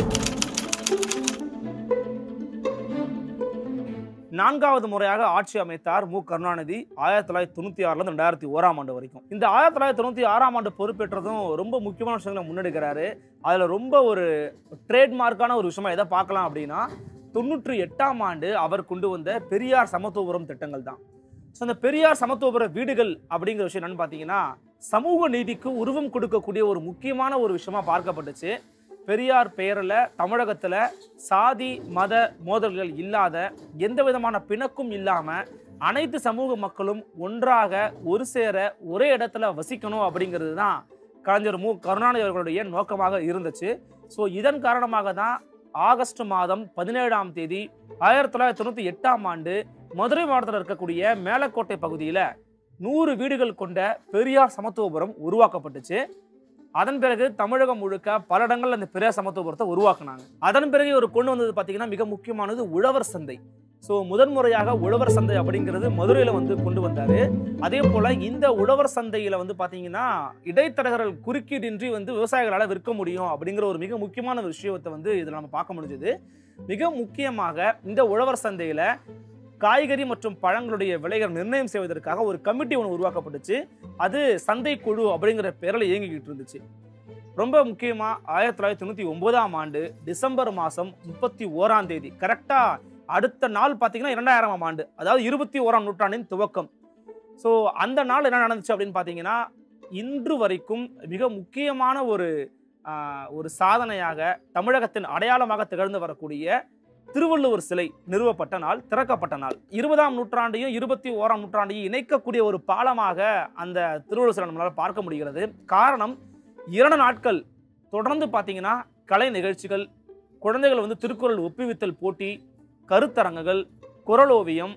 நான்காவது முறையாக ஆட்சி அமைத்தார் மு கருணாநிதி ஆயிரத்தி தொள்ளாயிரத்தி தொண்ணூற்றி ஆறுலேருந்து ரெண்டாயிரத்தி ஓராம் ஆண்டு வரைக்கும் இந்த ஆயிரத்தி தொள்ளாயிரத்தி தொண்ணூற்றி ஆறாம் ஆண்டு பொறுப்பேற்றதும் ரொம்ப முக்கியமான விஷயங்களை முன்னெடுக்கிறாரு அதில் ரொம்ப ஒரு ட்ரேட்மார்க்கான ஒரு விஷயமா எதை பார்க்கலாம் அப்படின்னா தொண்ணூற்றி எட்டாம் ஆண்டு அவர் கொண்டு வந்த பெரியார் சமத்துவபுரம் திட்டங்கள் தான் ஸோ அந்த பெரியார் சமத்துவபுர வீடுகள் அப்படிங்கிற விஷயம் என்னன்னு பார்த்தீங்கன்னா சமூக நீதிக்கு உருவம் கொடுக்கக்கூடிய ஒரு முக்கியமான ஒரு விஷயமா பார்க்கப்பட்டுச்சு பெரியார் பெயரில் தமிழகத்தில் சாதி மத மோதல்கள் இல்லாத எந்த விதமான பிணக்கும் இல்லாமல் அனைத்து சமூக மக்களும் ஒன்றாக ஒரு சேர ஒரே இடத்துல வசிக்கணும் அப்படிங்கிறது தான் கலைஞர் மு கருணாநிதி அவர்களுடைய நோக்கமாக இருந்துச்சு ஸோ இதன் காரணமாக தான் ஆகஸ்ட் மாதம் பதினேழாம் தேதி ஆயிரத்தி தொள்ளாயிரத்தி தொண்ணூற்றி எட்டாம் ஆண்டு மதுரை மாவட்டத்தில் இருக்கக்கூடிய மேலக்கோட்டை பகுதியில் நூறு வீடுகள் கொண்ட பெரியார் சமத்துவபுரம் உருவாக்கப்பட்டுச்சு அதன் பிறகு தமிழகம் முழுக்க பல இடங்கள்ல அந்த பெரியார் சமத்துவபுரத்தை உருவாக்குனாங்க அதன் பிறகு இவர் கொண்டு வந்தது பார்த்தீங்கன்னா மிக முக்கியமானது உழவர் சந்தை ஸோ முதன்முறையாக உழவர் சந்தை அப்படிங்கிறது மதுரையில் வந்து கொண்டு வந்தார் அதே போல் இந்த உழவர் சந்தையில் வந்து பார்த்தீங்கன்னா இடைத்தரகர்கள் குறுக்கீடின்றி வந்து விவசாயிகளால் விற்க முடியும் அப்படிங்கிற ஒரு மிக முக்கியமான ஒரு விஷயத்தை வந்து இதில் நம்ம பார்க்க முடிஞ்சது மிக முக்கியமாக இந்த உழவர் சந்தையில் காய்கறி மற்றும் பழங்களுடைய விலைகளை நிர்ணயம் செய்வதற்காக ஒரு கமிட்டி ஒன்று உருவாக்கப்பட்டுச்சு அது சந்தை குழு அப்படிங்கிற பேரில் இயங்கிக்கிட்டு இருந்துச்சு ரொம்ப முக்கியமாக ஆயிரத்தி தொள்ளாயிரத்தி தொண்ணூற்றி ஒன்பதாம் ஆண்டு டிசம்பர் மாதம் முப்பத்தி ஓராம் தேதி கரெக்டாக அடுத்த நாள் பார்த்தீங்கன்னா இரண்டாயிரமாம் ஆண்டு அதாவது இருபத்தி ஓராம் நூற்றாண்டின் துவக்கம் ஸோ அந்த நாள் என்ன நடந்துச்சு அப்படின்னு பார்த்தீங்கன்னா இன்று வரைக்கும் மிக முக்கியமான ஒரு ஆஹ், ஒரு சாதனையாக தமிழகத்தின் அடையாளமாக திகழ்ந்து வரக்கூடிய திருவள்ளுவர் சிலை நிறுவப்பட்ட நாள் திறக்கப்பட்ட நாள் இருபதாம் நூற்றாண்டையும் இருபத்தி ஓராம் நூற்றாண்டையும் இணைக்கக்கூடிய ஒரு பாலமாக அந்த திருவள்ளுவர் சிலை நம்மளால் பார்க்க முடிகிறது காரணம் இரண்டு நாட்கள் தொடர்ந்து பார்த்தீங்கன்னா கலை நிகழ்ச்சிகள் குழந்தைகள் வந்து திருக்குறள் ஒப்புவித்தல் போட்டி கருத்தரங்குகள் குரலோவியம்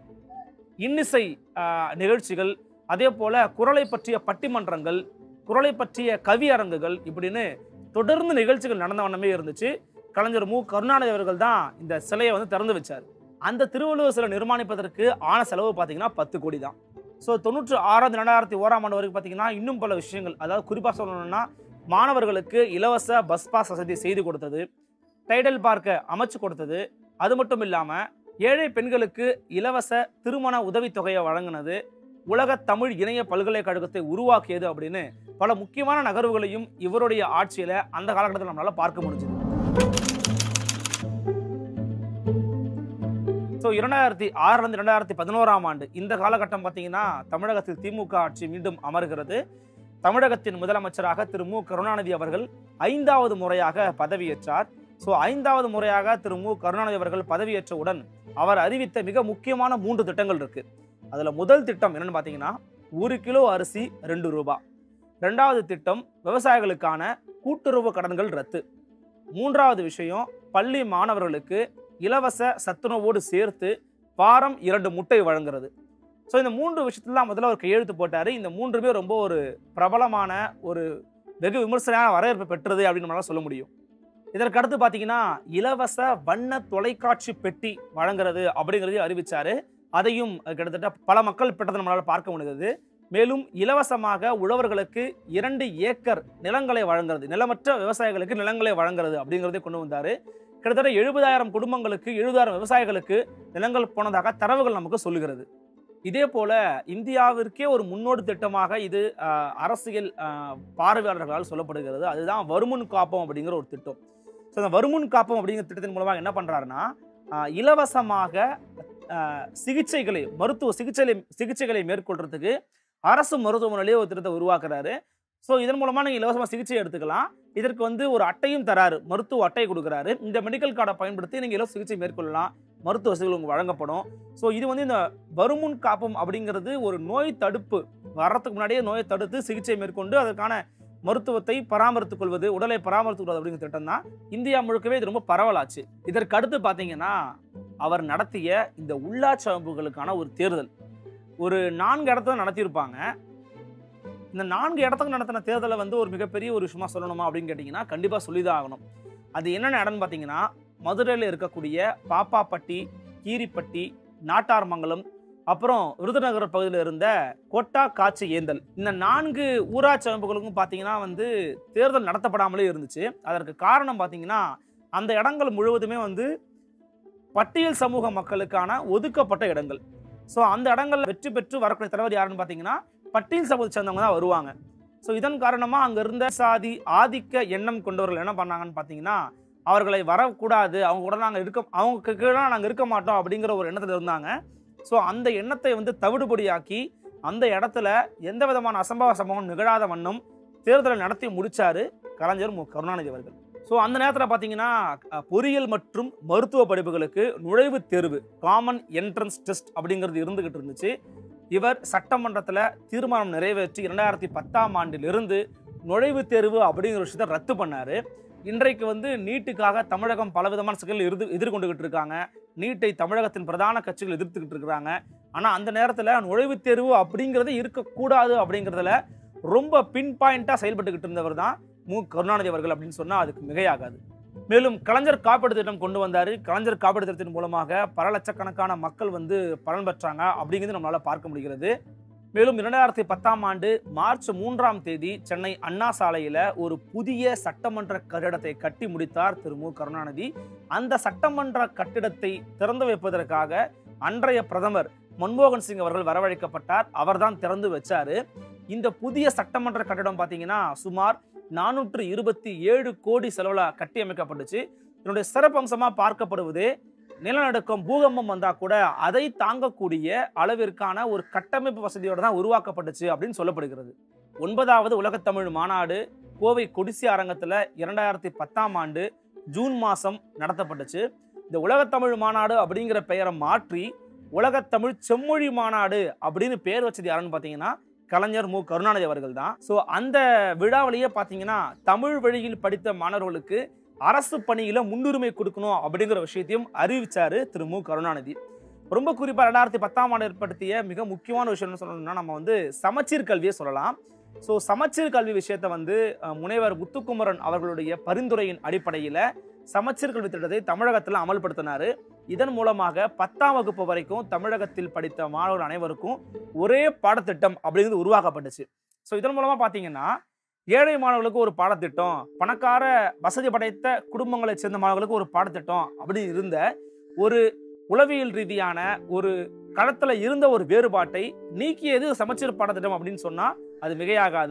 இன்னிசை ஆஹ், நிகழ்ச்சிகள் அதே போல குரலை பற்றிய பட்டிமன்றங்கள் குரலை பற்றிய கவியரங்குகள் இப்படின்னு தொடர்ந்து நிகழ்ச்சிகள் நடந்த வண்ணமே இருந்துச்சு கலைஞர் மு கருணாநிதி அவர்கள் தான் இந்த சிலையை வந்து திறந்து வச்சார் அந்த திருவள்ளுவர் சிலை நிர்மாணிப்பதற்கு ஆன செலவு பார்த்தீங்கன்னா பத்து கோடி தான் ஸோ தொண்ணூற்று ஆறாவது ரெண்டாயிரத்தி ஓராம் ஆண்டு வரைக்கும் பார்த்தீங்கன்னா இன்னும் பல விஷயங்கள் அதாவது குறிப்பாக சொல்லணும்னா மாணவர்களுக்கு இலவச பஸ் பாஸ் வசதி செய்து கொடுத்தது டைடல் பார்க்கை அமைச்சு கொடுத்தது அது மட்டும் இல்லாமல் ஏழை பெண்களுக்கு இலவச திருமண உதவித்தொகையை வழங்கினது உலக தமிழ் இணைய பல்கலைக்கழகத்தை உருவாக்கியது அப்படின்னு பல முக்கியமான நகர்வுகளையும் இவருடைய ஆட்சியில அந்த காலகட்டத்தில் நம்மளால பார்க்க முடிஞ்சது ஸோ இரண்டாயிரத்தி ஆறுலேருந்து இரண்டாயிரத்தி பதினோராம் ஆண்டு இந்த காலகட்டம் பார்த்தீங்கன்னா தமிழகத்தில் திமுக ஆட்சி மீண்டும் அமர்கிறது தமிழகத்தின் முதலமைச்சராக திரு மு கருணாநிதி அவர்கள் ஐந்தாவது முறையாக பதவியேற்றார் ஸோ ஐந்தாவது முறையாக திரு மு கருணாநிதி அவர்கள் பதவியேற்றவுடன் அவர் அறிவித்த மிக முக்கியமான மூன்று திட்டங்கள் இருக்கு அதுல முதல் திட்டம் என்னன்னு பார்த்தீங்கன்னா ஒரு கிலோ அரிசி ரெண்டு ரூபாய் ரெண்டாவது திட்டம் விவசாயிகளுக்கான கூட்டுறவு கடன்கள் ரத்து மூன்றாவது விஷயம் பள்ளி மாணவர்களுக்கு இலவச சத்துணவோடு சேர்த்து வாரம் இரண்டு முட்டை வழங்குறது ஸோ இந்த மூன்று விஷயத்துல முதல்ல அவர் கையெழுத்து போட்டார் இந்த மூன்றுமே ரொம்ப ஒரு பிரபலமான ஒரு வெகு விமர்சனையான வரவேற்பு பெற்றது அப்படின்னு நம்மளால சொல்ல முடியும் இதற்கு அடுத்து பார்த்தீங்கன்னா இலவச வண்ண தொலைக்காட்சி பெட்டி வழங்குறது அப்படிங்கிறதையும் அறிவிச்சாரு அதையும் கிட்டத்தட்ட பல மக்கள் பெற்றதை நம்மளால பார்க்க முடிந்தது மேலும் இலவசமாக உழவர்களுக்கு இரண்டு ஏக்கர் நிலங்களை வழங்குறது நிலமற்ற விவசாயிகளுக்கு நிலங்களை வழங்குறது அப்படிங்கிறதை கொண்டு வந்தாரு கிட்டத்தட்ட எழுபதாயிரம் குடும்பங்களுக்கு எழுபதாயிரம் விவசாயிகளுக்கு நிலங்கள் போனதாக தரவுகள் நமக்கு சொல்லுகிறது இதே போல இந்தியாவிற்கே ஒரு முன்னோடி திட்டமாக இது ஆஹ், அரசியல் ஆஹ், பார்வையாளர்களால் சொல்லப்படுகிறது அதுதான் வருமுன் காப்போம் அப்படிங்கிற ஒரு திட்டம் ஸோ அந்த வருமுன் காப்போம் அப்படிங்கிற திட்டத்தின் மூலமாக என்ன பண்றாருன்னா ஆஹ், இலவசமாக ஆஹ், சிகிச்சைகளை மருத்துவ சிகிச்சை சிகிச்சைகளை மேற்கொள்றதுக்கு அரசு மருத்துவமனையிலே ஒரு திட்டத்தை உருவாக்குறாரு ஸோ இதன் மூலமாக நீங்கள் இலவசமாக சிகிச்சை எடுத்துக்கலாம் இதற்கு வந்து ஒரு அட்டையும் தராரு மருத்துவ அட்டை கொடுக்குறாரு இந்த மெடிக்கல் கார்டை பயன்படுத்தி நீங்கள் இலவச சிகிச்சை மேற்கொள்ளலாம் மருத்துவ வசதிகள் உங்களுக்கு வழங்கப்படும் ஸோ இது வந்து இந்த வருமுன் காப்பம் அப்படிங்கிறது ஒரு நோய் தடுப்பு வர்றதுக்கு முன்னாடியே நோயை தடுத்து சிகிச்சை மேற்கொண்டு அதற்கான மருத்துவத்தை பராமரித்துக் கொள்வது உடலை பராமரித்துக் கொள்வது அப்படிங்கிற திட்டம் தான் இந்தியா முழுக்கவே இது ரொம்ப பரவலாச்சு இதற்கு அடுத்து பார்த்தீங்கன்னா அவர் நடத்திய இந்த உள்ளாட்சி அமைப்புகளுக்கான ஒரு தேர்தல் ஒரு நான்கு இடத்துல நடத்தியிருப்பாங்க இந்த நான்கு இடத்துக்கு நடத்தின தேர்தலை வந்து ஒரு மிகப்பெரிய ஒரு விஷயமா சொல்லணுமா அப்படின்னு கேட்டிங்கன்னா கண்டிப்பாக சொல்லிதான் ஆகணும் அது என்னென்ன இடம்னு பார்த்தீங்கன்னா மதுரையில் இருக்கக்கூடிய பாப்பாப்பட்டி கீரிப்பட்டி நாட்டார்மங்கலம் அப்புறம் விருதுநகர் பகுதியில் இருந்த கொட்டா காட்சி ஏந்தல் இந்த நான்கு ஊராட்சி அமைப்புகளுக்கும் பார்த்தீங்கன்னா வந்து தேர்தல் நடத்தப்படாமலே இருந்துச்சு அதற்கு காரணம் பார்த்தீங்கன்னா அந்த இடங்கள் முழுவதுமே வந்து பட்டியல் சமூக மக்களுக்கான ஒதுக்கப்பட்ட இடங்கள் ஸோ அந்த இடங்கள் வெற்றி பெற்று வரக்கூடிய தலைவர் யாருன்னு பார்த்தீங்கன்னா பட்டியல் சமூகத்தை சேர்ந்தவங்க தான் வருவாங்க ஸோ இதன் காரணமாக அங்கே இருந்த சாதி ஆதிக்க எண்ணம் கொண்டவர்கள் என்ன பண்ணாங்கன்னு பார்த்தீங்கன்னா அவர்களை வரக்கூடாது அவங்க கூட நாங்கள் இருக்க அவங்க கீழே நாங்கள் இருக்க மாட்டோம் அப்படிங்கிற ஒரு எண்ணத்தில் இருந்தாங்க ஸோ அந்த எண்ணத்தை வந்து தவிடுபடியாக்கி அந்த இடத்துல எந்த விதமான அசம்பவ சம்பவம் நிகழாத வண்ணம் தேர்தலை நடத்தி முடிச்சாரு கலைஞர் மு கருணாநிதி அவர்கள் ஸோ அந்த நேரத்தில் பார்த்தீங்கன்னா அஹ், பொறியியல் மற்றும் மருத்துவ படிப்புகளுக்கு நுழைவுத் தேர்வு காமன் என்ட்ரன்ஸ் டெஸ்ட் அப்படிங்கிறது இருந்துகிட்டு இருந்துச்சு இவர் சட்டமன்றத்தில் தீர்மானம் நிறைவேற்றி இரண்டாயிரத்தி பத்தாம் ஆண்டிலிருந்து நுழைவுத் தேர்வு அப்படிங்கிற விஷயத்தை ரத்து பண்ணாரு இன்றைக்கு வந்து நீட்டுக்காக தமிழகம் பலவிதமான சிக்கல் எதிர் எதிர்கொண்டுகிட்டு இருக்காங்க நீட்டை தமிழகத்தின் பிரதான கட்சிகள் எதிர்த்துக்கிட்டு இருக்கிறாங்க ஆனால் அந்த நேரத்தில் நுழைவுத் தேர்வு அப்படிங்கிறது இருக்கக்கூடாது அப்படிங்கிறதுல ரொம்ப பின் பாயிண்டாக செயல்பட்டுக்கிட்டு இருந்தவர் தான் மு கருணாநிதி அவர்கள் அப்படின்னு சொன்னால் அதுக்கு மிகையாகாது மேலும் கலைஞர் காப்பீடு திட்டம் கொண்டு வந்தார் கலைஞர் காப்பீடு திட்டத்தின் மூலமாக பல லட்சக்கணக்கான மக்கள் வந்து பலன் பெற்றாங்க அப்படிங்கிறது நம்மளால் பார்க்க முடிகிறது மேலும் இரண்டாயிரத்தி பத்தாம் ஆண்டு மார்ச் மூன்றாம் தேதி சென்னை அண்ணா சாலையில் ஒரு புதிய சட்டமன்ற கட்டிடத்தை கட்டி முடித்தார் திரு மு கருணாநிதி அந்த சட்டமன்ற கட்டிடத்தை திறந்து வைப்பதற்காக அன்றைய பிரதமர் மன்மோகன் சிங் அவர்கள் வரவழைக்கப்பட்டார் அவர்தான் திறந்து வச்சாரு இந்த புதிய சட்டமன்ற கட்டிடம் பார்த்தீங்கன்னா சுமார் நானூற்று இருபத்தி ஏழு கோடி செலவில் கட்டி அமைக்கப்பட்டுச்சு இதனுடைய சிறப்பம்சமாக பார்க்கப்படுவது நிலநடுக்கம் பூகம்பம் வந்தா கூட அதை தாங்கக்கூடிய அளவிற்கான ஒரு கட்டமைப்பு வசதியோட தான் உருவாக்கப்பட்டுச்சு அப்படின்னு சொல்லப்படுகிறது ஒன்பதாவது உலகத்தமிழ் மாநாடு கோவை கொடிசி அரங்கத்தில் இரண்டாயிரத்தி பத்தாம் ஆண்டு ஜூன் மாதம் நடத்தப்பட்டுச்சு இந்த உலகத்தமிழ் மாநாடு அப்படிங்கிற பெயரை மாற்றி உலகத்தமிழ் செம்மொழி மாநாடு அப்படின்னு பேர் வச்சது யாருன்னு பார்த்தீங்கன்னா கலைஞர் மு கருணாநிதி அவர்கள் தான் ஸோ அந்த விழாவிலேயே பார்த்தீங்கன்னா தமிழ் வழியில் படித்த மாணவர்களுக்கு அரசு பணியில முன்னுரிமை கொடுக்கணும் அப்படிங்கிற விஷயத்தையும் அறிவிச்சாரு திரு மு கருணாநிதி ரொம்ப குறிப்பாக ரெண்டாயிரத்தி பத்தாம் ஆண்டு ஏற்படுத்திய மிக முக்கியமான விஷயம் என்ன சொல்லணும்னா நம்ம வந்து சமச்சீர் கல்வியை சொல்லலாம் ஸோ சமச்சீர் கல்வி விஷயத்தை வந்து அஹ், முனைவர் முத்துக்குமரன் அவர்களுடைய பரிந்துரையின் அடிப்படையில் சமச்சீர் கல்வி திட்டத்தை தமிழகத்தில் அமல்படுத்தினார் இதன் மூலமாக பத்தாம் வகுப்பு வரைக்கும் தமிழகத்தில் படித்த மாணவர்கள் அனைவருக்கும் ஒரே பாடத்திட்டம் அப்படிங்கிறது உருவாக்கப்பட்டுச்சு ஸோ இதன் மூலமாக பார்த்தீங்கன்னா ஏழை மாணவர்களுக்கு ஒரு பாடத்திட்டம் பணக்கார வசதி படைத்த குடும்பங்களைச் சேர்ந்த மாணவர்களுக்கு ஒரு பாடத்திட்டம் அப்படி இருந்த ஒரு உளவியல் ரீதியான ஒரு களத்தில் இருந்த ஒரு வேறுபாட்டை நீக்கியது சமச்சீர் பாடத்திட்டம் அப்படின்னு சொன்னால் அது மிகையாகாது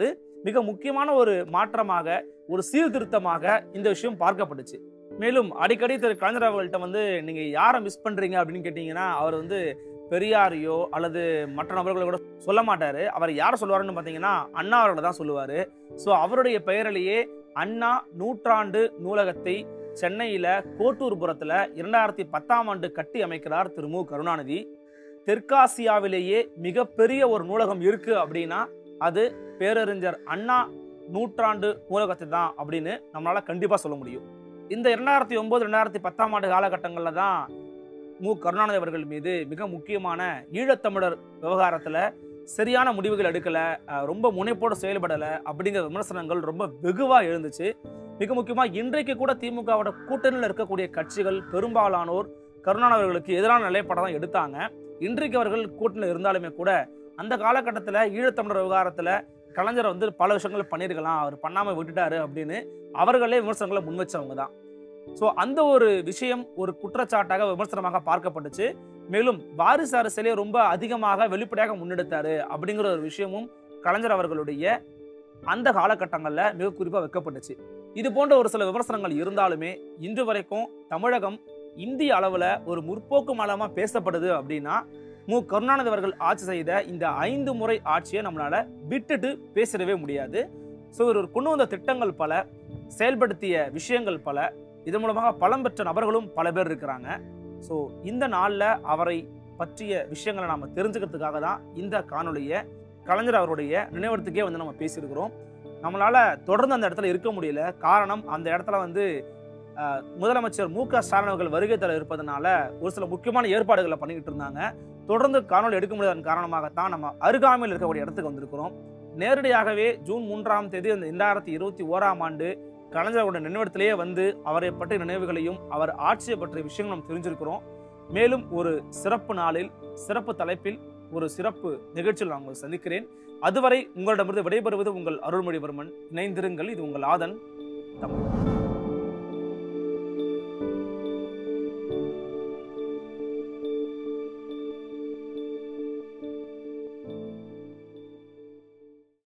மிக முக்கியமான ஒரு மாற்றமாக ஒரு சீர்திருத்தமாக இந்த விஷயம் பார்க்கப்பட்டுச்சு மேலும் அடிக்கடி திரு கலைஞர் அவர்கள்ட்ட வந்து நீங்க யாரை மிஸ் பண்றீங்க அப்படின்னு கேட்டீங்கன்னா அவர் வந்து பெரியாரையோ அல்லது மற்ற நபர்களை கூட சொல்ல மாட்டாரு அவர் யாரை சொல்லுவாருன்னு பார்த்தீங்கன்னா அண்ணா அவர்களை தான் சொல்லுவாரு ஸோ அவருடைய பெயரிலேயே அண்ணா நூற்றாண்டு நூலகத்தை சென்னையில கோட்டூர்புரத்துல இரண்டாயிரத்தி பத்தாம் ஆண்டு கட்டி அமைக்கிறார் திரு மு கருணாநிதி தெற்காசியாவிலேயே மிகப்பெரிய ஒரு நூலகம் இருக்கு அப்படின்னா அது பேரறிஞர் அண்ணா நூற்றாண்டு நூலகத்தை தான் அப்படின்னு நம்மளால கண்டிப்பா சொல்ல முடியும் இந்த இரண்டாயிரத்தி ஒன்பது ரெண்டாயிரத்தி பத்தாம் ஆண்டு காலகட்டங்களில் தான் மு கருணாநிதி அவர்கள் மீது மிக முக்கியமான ஈழத்தமிழர் விவகாரத்துல சரியான முடிவுகள் எடுக்கல அஹ் ரொம்ப முனைப்போடு செயல்படல அப்படிங்கிற விமர்சனங்கள் ரொம்ப வெகுவா எழுந்துச்சு மிக முக்கியமா இன்றைக்கு கூட திமுகவோட கூட்டணியில் இருக்கக்கூடிய கட்சிகள் பெரும்பாலானோர் கருணாநிதி அவர்களுக்கு எதிரான நிலைப்பாடை தான் எடுத்தாங்க இன்றைக்கு அவர்கள் கூட்டணியில் இருந்தாலுமே கூட அந்த காலகட்டத்தில் ஈழத்தமிழர் விவகாரத்தில் கலைஞர் வந்து பல விஷயங்கள் பண்ணியிருக்கலாம் அவர் பண்ணாமல் விட்டுட்டாரு அப்படின்னு அவர்களே விமர்சனங்களை முன்வச்சவங்க தான் ஸோ அந்த ஒரு விஷயம் ஒரு குற்றச்சாட்டாக விமர்சனமாக பார்க்கப்பட்டுச்சு மேலும் வாரிசு அரசியலே ரொம்ப அதிகமாக வெளிப்படையாக முன்னெடுத்தாரு அப்படிங்கிற ஒரு விஷயமும் கலைஞர் அவர்களுடைய அந்த காலகட்டங்களில் மிக குறிப்பாக வைக்கப்பட்டுச்சு இது போன்ற ஒரு சில விமர்சனங்கள் இருந்தாலுமே இன்று வரைக்கும் தமிழகம் இந்திய அளவில் ஒரு முற்போக்கு மாநிலமா பேசப்படுது அப்படின்னா மு கருணாநிதி அவர்கள் ஆட்சி செய்த இந்த ஐந்து முறை ஆட்சியை நம்மளால விட்டுட்டு பேசிடவே முடியாது ஸோ இவர் கொண்டு வந்த திட்டங்கள் பல செயல்படுத்திய விஷயங்கள் பல இதன் மூலமாக பலம் பெற்ற நபர்களும் பல பேர் இருக்கிறாங்க ஸோ இந்த நாளில் அவரை பற்றிய விஷயங்களை நாம தெரிஞ்சுக்கிறதுக்காக தான் இந்த காணொளியை கலைஞர் அவருடைய நினைவடத்துக்கே வந்து நம்ம பேசியிருக்கிறோம் நம்மளால தொடர்ந்து அந்த இடத்துல இருக்க முடியல காரணம் அந்த இடத்துல வந்து அஹ், முதலமைச்சர் மு க ஸ்டாலின் அவர்கள் வருகை தர இருப்பதனால ஒரு சில முக்கியமான ஏற்பாடுகளை பண்ணிக்கிட்டு இருந்தாங்க தொடர்ந்து காணொளி எடுக்க முடியாதன் காரணமாகத்தான் நம்ம அருகாமையில் இருக்கக்கூடிய இடத்துக்கு வந்திருக்கிறோம் நேரடியாகவே ஜூன் மூன்றாம் தேதி அந்த இரண்டாயிரத்தி இருபத்தி ஓராம் ஆண்டு கலைஞரோட நினைவிடத்திலேயே வந்து அவரை பற்றிய நினைவுகளையும் அவர் ஆட்சியை பற்றிய விஷயங்களும் நாம் தெரிஞ்சிருக்கிறோம் மேலும் ஒரு சிறப்பு நாளில் சிறப்பு தலைப்பில் ஒரு சிறப்பு நிகழ்ச்சியில் நான் உங்களை சந்திக்கிறேன் அதுவரை உங்களிடமிருந்து விடைபெறுவது உங்கள் அருள்மொழிவர்மன் இணைந்திருங்கள் இது உங்கள் ஆதன் தமிழ்